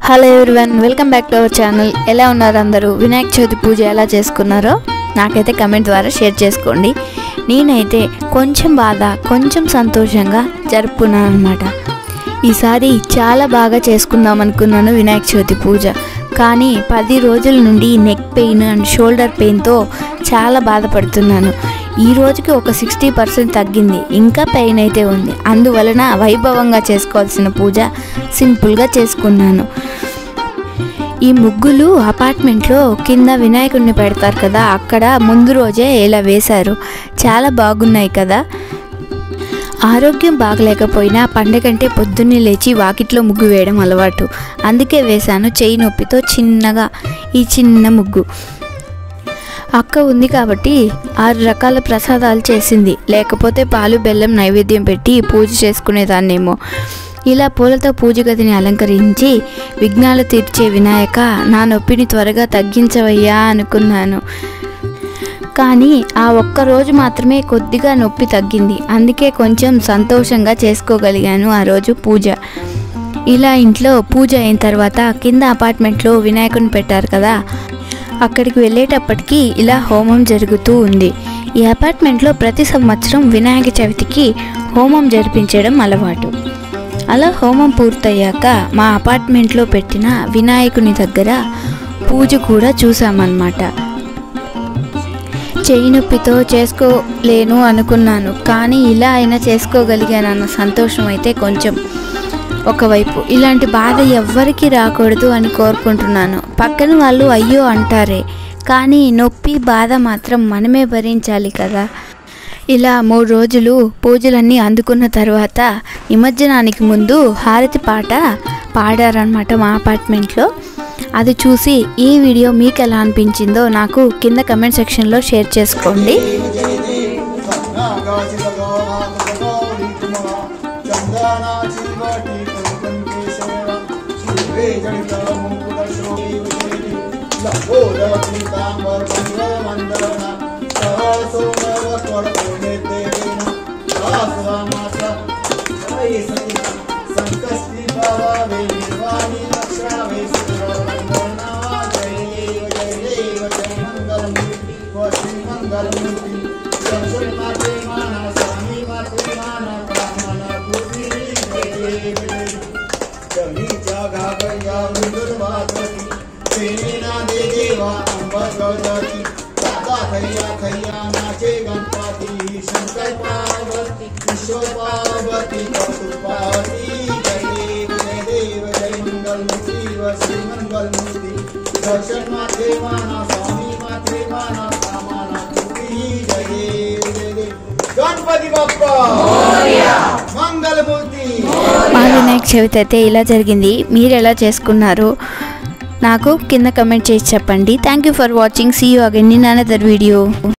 hello everyone welcome back to our channel ఎలా ఉన్నారు అందరూ వినాయక చవితి పూజ ఎలా చేసుకున్నారో నాకైతే కమెంట్ ద్వారా షేర్ చేసుకోండి నేనైతే కొంచెం బాధ కొంచెం సంతోషంగా జరుపుకున్నాను అనమాట ఈసారి చాలా బాగా చేసుకుందాం అనుకున్నాను వినాయక చవితి పూజ కానీ పది రోజుల నుండి నెక్ పెయిన్ అండ్ షోల్డర్ పెయిన్తో చాలా బాధపడుతున్నాను ఈ రోజుకి ఒక సిక్స్టీ పర్సెంట్ తగ్గింది ఇంకా పెయిన్ అయితే ఉంది అందువలన వైభవంగా చేసుకోవాల్సిన పూజ సింపుల్గా చేసుకున్నాను ఈ ముగ్గులు అపార్ట్మెంట్లో కింద వినాయకుడిని పెడతారు కదా అక్కడ ముందు రోజే ఇలా వేశారు చాలా బాగున్నాయి కదా ఆరోగ్యం బాగలేకపోయినా పండగంటే పొద్దున్నే లేచి వాకిట్లో ముగ్గు వేయడం అలవాటు అందుకే వేశాను చేయి నొప్పితో చిన్నగా ఈ చిన్న ముగ్గు అక్క ఉంది కాబట్టి ఆరు రకాల ప్రసాదాలు చేసింది లేకపోతే పాలు బెల్లం నైవేద్యం పెట్టి పూజ చేసుకునేదాన్నేమో ఇలా పూలతో పూజ గదిని అలంకరించి విఘ్నాలు తీర్చే వినాయక నా నొప్పిని త్వరగా తగ్గించవయ్యా అనుకున్నాను కానీ ఆ ఒక్క రోజు మాత్రమే కొద్దిగా నొప్పి తగ్గింది అందుకే కొంచెం సంతోషంగా చేసుకోగలిగాను ఆ రోజు పూజ ఇలా ఇంట్లో పూజ అయిన తర్వాత కింద అపార్ట్మెంట్లో వినాయకుని పెట్టారు కదా అక్కడికి వెళ్ళేటప్పటికి ఇలా హోమం జరుగుతూ ఉంది ఈ అపార్ట్మెంట్లో ప్రతి సంవత్సరం వినాయక చవితికి హోమం జరిపించడం అలవాటు అలా హోమం పూర్తయ్యాక మా అపార్ట్మెంట్లో పెట్టిన వినాయకుని దగ్గర పూజ కూడా చూసామన్నమాట చేయి నొప్పితో చేసుకోలేను అనుకున్నాను కానీ ఇలా అయినా చేసుకోగలిగానన్న సంతోషం అయితే కొంచెం ఒకవైపు ఇలాంటి బాధ ఎవ్వరికీ రాకూడదు అని కోరుకుంటున్నాను పక్కన వాళ్ళు అయ్యో అంటారే కానీ నొప్పి బాధ మాత్రం మనమే భరించాలి కదా ఇలా మూడు రోజులు పూజలన్నీ అందుకున్న తర్వాత నిమజ్జనానికి ముందు హారతి పాట పాడారనమాట మా అపార్ట్మెంట్లో అది చూసి ఈ వీడియో మీకు ఎలా అనిపించిందో నాకు కింద కమెంట్ సెక్షన్లో షేర్ చేసుకోండి సంకష్టి బావా వే నిర్వాణి లక్షణ వే సురవందనావా జయ దేవ జయ దేవ జయ మంగళమూర్తి శ్రీ మంగళమూర్తి సంసరి మాతే మాన స్వామి మాతే మాన కామన పూర్తి జయ జయ జమి జాగా గయా మృదుర్వాదతి సేనా దే దేవా అంబర్ గౌదతి దాదా ఖయ్యా ఖయ్యా నాచే గణపతి శంకర్ పార్వతి విశ్వ పార్వతి కౌతుపాతి జయ దేవ జయ దేవ జయ మంగళమూర్తి శ్రీ మంగళమూర్తి దర్శన్ మాతే మాన స్వామి మాతే మాన కామన పూర్తి జయ దేవ జయ దేవ గణపతి బప్ప మంగళమూర్తి మా వినాయక చవితి అయితే ఇలా జరిగింది మీరు ఎలా చేసుకున్నారు నాకు కింద కమెంట్ చేసి చెప్పండి thank you for watching see you again in another video